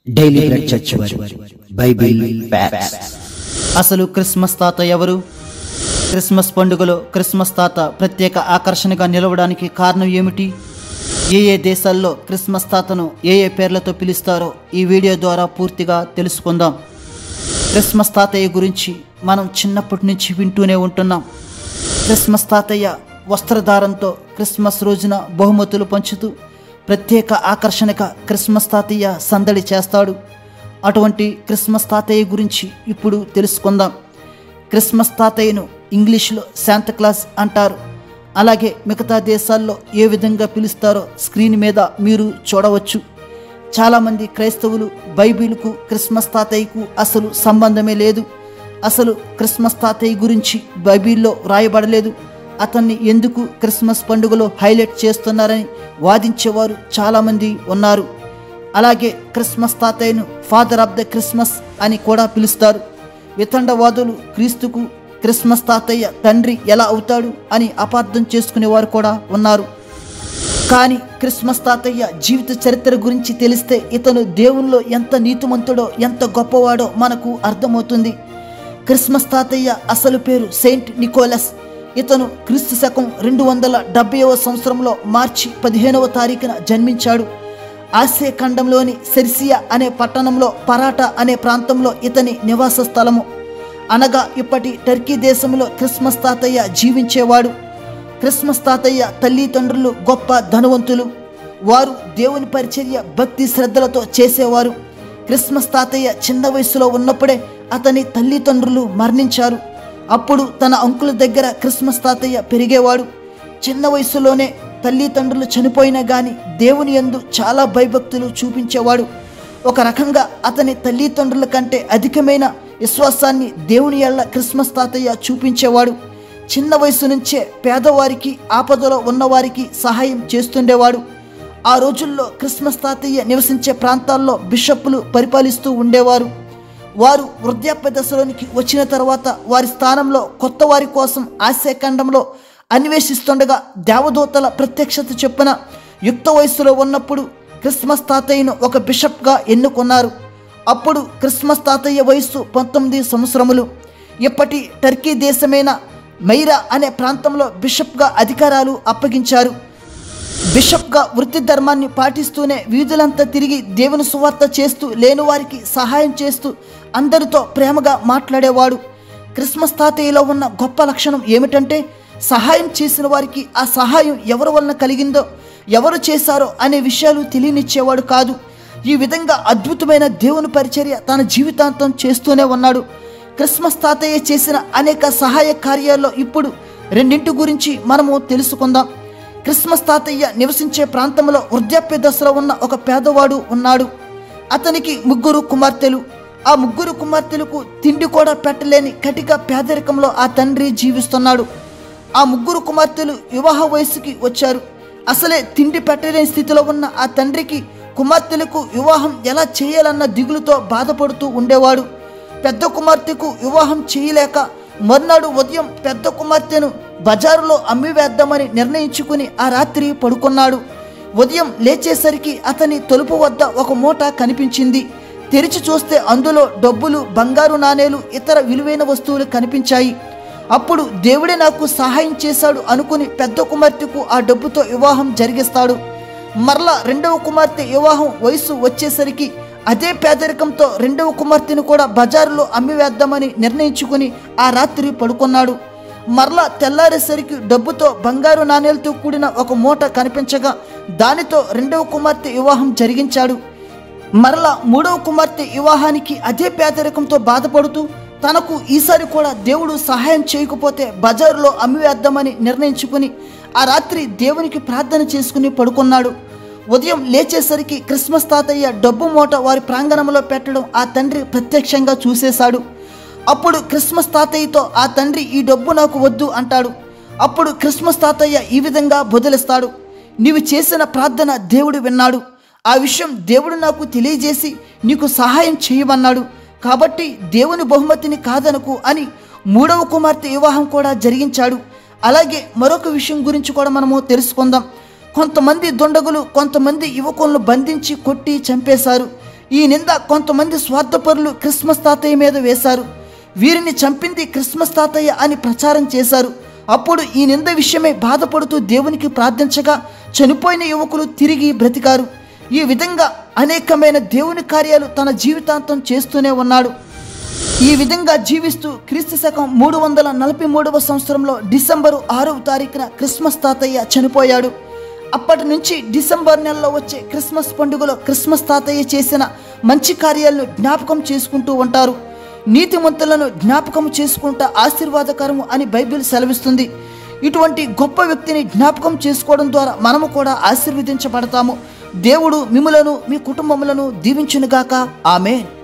daily bread church వారి Bible facts అసలు Christmas తాత ఎవరు క్రిస్మస్ పండుగలో క్రిస్మస్ తాత ప్రత్యేక ఆకర్షణగా నిలవడానికి కారణం ఏమిటి ఏ ఏ దేశాల్లో క్రిస్మస్ తాతను ఏ ఏ పేర్లతో పిలుస్తారో ఈ వీడియో ద్వారా పూర్తిగా తెలుసుకుందాం క్రిస్మస్ తాతయ్య గురించి మనం చిన్నప్పటి నుంచి వింటూనే ఉంటున్నాం క్రిస్మస్ తాతయ్య వస్త్రధారంతో క్రిస్మస్ రోజున బహుమతులు పంచుతూ ప్రత్యేక ఆకర్షణగా క్రిస్మస్ తాతయ్య సందడి చేస్తాడు అటువంటి క్రిస్మస్ తాతయ్య గురించి ఇప్పుడు తెలుసుకుందాం క్రిస్మస్ తాతయ్యను ఇంగ్లీష్లో శాంతక్లాస్ అంటారు అలాగే మిగతా దేశాల్లో ఏ విధంగా పిలుస్తారో స్క్రీన్ మీద మీరు చూడవచ్చు చాలామంది క్రైస్తవులు బైబిల్కు క్రిస్మస్ తాతయ్యకు అసలు సంబంధమే లేదు అసలు క్రిస్మస్ తాతయ్య గురించి బైబిల్లో రాయబడలేదు అతన్ని ఎందుకు క్రిస్మస్ పండుగలో హైలైట్ చేస్తున్నారని వాదించేవారు చాలామంది ఉన్నారు అలాగే క్రిస్మస్ తాతయ్యను ఫాదర్ ఆఫ్ ద క్రిస్మస్ అని కూడా పిలుస్తారు వితండవాదులు క్రీస్తుకు క్రిస్మస్ తాతయ్య తండ్రి ఎలా అవుతాడు అని అపార్థం చేసుకునేవారు కూడా ఉన్నారు కానీ క్రిస్మస్ తాతయ్య జీవిత చరిత్ర గురించి తెలిస్తే ఇతను దేవుల్లో ఎంత నీతిమంతుడో ఎంత గొప్పవాడో మనకు అర్థమవుతుంది క్రిస్మస్ తాతయ్య అసలు పేరు సెయింట్ నికోలస్ ఇతను క్రీస్తు శకం రెండు వందల డెబ్బైవ సంవత్సరంలో మార్చి పదిహేనవ తారీఖున జన్మించాడు ఆసియా ఖండంలోని సెర్సియా అనే పట్టణంలో పరాటా అనే ప్రాంతంలో ఇతని నివాస స్థలము అనగా ఇప్పటి టర్కీ దేశంలో క్రిస్మస్ తాతయ్య జీవించేవాడు క్రిస్మస్ తాతయ్య తల్లిదండ్రులు గొప్ప ధనవంతులు వారు దేవుని పరిచర్య భక్తి శ్రద్ధలతో చేసేవారు క్రిస్మస్ తాతయ్య చిన్న వయసులో ఉన్నప్పుడే అతని తల్లిదండ్రులు మరణించారు అప్పుడు తన అంకుల దగ్గర క్రిస్మస్ తాతయ్య పెరిగేవాడు చిన్న వయసులోనే తల్లిదండ్రులు చనిపోయినా గాని దేవుని యందు చాలా భయభక్తులు చూపించేవాడు ఒక రకంగా అతని తల్లిదండ్రుల కంటే అధికమైన విశ్వాసాన్ని దేవుని ఎళ్ళ క్రిస్మస్ తాతయ్య చూపించేవాడు చిన్న వయసు నుంచే పేదవారికి ఆపదలో ఉన్నవారికి సహాయం చేస్తుండేవాడు ఆ రోజుల్లో క్రిస్మస్ తాతయ్య నివసించే ప్రాంతాల్లో బిషప్పులు పరిపాలిస్తూ ఉండేవారు వారు వృద్ధాప్య దశలోనికి వచ్చిన తర్వాత వారి స్థానంలో కొత్త వారి కోసం ఆశయఖండంలో అన్వేషిస్తుండగా దేవదూతల ప్రత్యక్షత చొప్పున యుక్త వయసులో ఉన్నప్పుడు క్రిస్మస్ తాతయ్యను ఒక బిషప్గా ఎన్నుకున్నారు అప్పుడు క్రిస్మస్ తాతయ్య వయస్సు పంతొమ్మిది సంవత్సరములు ఇప్పటి టర్కీ దేశమైన మైరా అనే ప్రాంతంలో బిషప్గా అధికారాలు అప్పగించారు బిషప్గా వృత్తి ధర్మాన్ని పాటిస్తూనే వీధులంతా తిరిగి దేవుని సువార్త చేస్తూ లేని వారికి సహాయం చేస్తూ అందరితో ప్రేమగా మాట్లాడేవాడు క్రిస్మస్ తాతయ్యలో ఉన్న గొప్ప లక్షణం ఏమిటంటే సహాయం చేసిన వారికి ఆ సహాయం ఎవరి వలన కలిగిందో ఎవరు చేశారో అనే విషయాలు తెలియనిచ్చేవాడు కాదు ఈ విధంగా అద్భుతమైన దేవుని పరిచర్య తన జీవితాంతం చేస్తూనే ఉన్నాడు క్రిస్మస్ తాతయ్య చేసిన అనేక సహాయ కార్యాల్లో ఇప్పుడు రెండింటి గురించి మనము తెలుసుకుందాం క్రిస్మస్ తాతయ్య నివసించే ప్రాంతంలో వృద్ధాప్య దశలో ఉన్న ఒక పేదవాడు ఉన్నాడు అతనికి ముగ్గురు కుమార్తెలు ఆ ముగ్గురు కుమార్తెలకు తిండి కూడా పెట్టలేని కటిక పేదరికంలో ఆ తండ్రి జీవిస్తున్నాడు ఆ ముగ్గురు కుమార్తెలు వివాహ వయసుకి వచ్చారు అసలే తిండి పెట్టలేని స్థితిలో ఉన్న ఆ తండ్రికి కుమార్తెలకు వివాహం ఎలా చేయాలన్న దిగులుతో బాధపడుతూ ఉండేవాడు పెద్ద కుమార్తెకు వివాహం చేయలేక మర్నాడు ఉదయం పెద్ద కుమార్తెను బజారులో అమ్మివేద్దామని నిర్ణయించుకుని ఆ రాత్రి పడుకున్నాడు ఉదయం లేచేసరికి అతని తలుపు వద్ద ఒక మూట కనిపించింది తెరిచి చూస్తే అందులో డబ్బులు బంగారు నాణేలు ఇతర విలువైన వస్తువులు కనిపించాయి అప్పుడు దేవుడే నాకు సహాయం చేశాడు అనుకుని పెద్ద కుమార్తెకు ఆ డబ్బుతో వివాహం జరిగిస్తాడు మరలా రెండవ కుమార్తె వివాహం వయసు వచ్చేసరికి అదే పేదరికంతో రెండవ కుమార్తెను కూడా బజారులో అమ్మివేద్దామని నిర్ణయించుకుని ఆ రాత్రి పడుకున్నాడు మరలా తెల్లారేసరికి డబ్బుతో బంగారు నాణేలతో కూడిన ఒక మూట కనిపించగా దానితో రెండవ కుమార్తె వివాహం జరిగించాడు మరలా మూడవ కుమార్తె వివాహానికి అదే పేదరికంతో బాధపడుతూ తనకు ఈసారి కూడా దేవుడు సహాయం చేయకపోతే బజారులో అమ్మివేద్దామని నిర్ణయించుకుని ఆ రాత్రి దేవునికి ప్రార్థన చేసుకుని పడుకున్నాడు ఉదయం లేచేసరికి క్రిస్మస్ తాతయ్య డబ్బు మూట వారి ప్రాంగణంలో పెట్టడం ఆ తండ్రి ప్రత్యక్షంగా చూసేశాడు అప్పుడు క్రిస్మస్ తాతయ్యతో ఆ తండ్రి ఈ డబ్బు నాకు వద్దు అంటాడు అప్పుడు క్రిస్మస్ తాతయ్య ఈ విధంగా బదులిస్తాడు నీవు చేసిన ప్రార్థన దేవుడు విన్నాడు ఆ విషయం దేవుడు నాకు తెలియజేసి నీకు సహాయం చేయమన్నాడు కాబట్టి దేవుని బహుమతిని కాదనకు అని మూడవ కుమార్తె వివాహం కూడా జరిగించాడు అలాగే మరొక విషయం గురించి కూడా మనము తెలుసుకుందాం కొంతమంది దుండగులు కొంతమంది యువకులను బంధించి కొట్టి చంపేశారు ఈ నింద కొంతమంది స్వార్థపరులు క్రిస్మస్ తాతయ్య మీద వేశారు వీరిని చంపింది క్రిస్మస్ తాతయ్య అని ప్రచారం చేశారు అప్పుడు ఈ నింద విషయమై బాధపడుతూ దేవునికి ప్రార్థించగా చనిపోయిన యువకులు తిరిగి బ్రతికారు ఈ విధంగా అనేకమైన దేవుని కార్యాలు తన జీవితాంతం చేస్తూనే ఉన్నాడు ఈ విధంగా జీవిస్తూ క్రీస్తు శకం మూడు వందల నలభై మూడవ సంవత్సరంలో డిసెంబరు ఆరవ తారీఖున క్రిస్మస్ తాతయ్య చనిపోయాడు అప్పటి నుంచి డిసెంబర్ నెలలో వచ్చే క్రిస్మస్ పండుగలో క్రిస్మస్ తాతయ్య చేసిన మంచి కార్యాలను జ్ఞాపకం చేసుకుంటూ ఉంటారు నీతిమంతులను జ్ఞాపకం చేసుకుంటా ఆశీర్వాదకరము అని బైబిల్ సెలవిస్తుంది ఇటువంటి గొప్ప వ్యక్తిని జ్ఞాపకం చేసుకోవడం ద్వారా మనము కూడా ఆశీర్వదించబడతాము దేవుడు మిములను మీ కుటుంబములను దీవించునుగాక ఆమె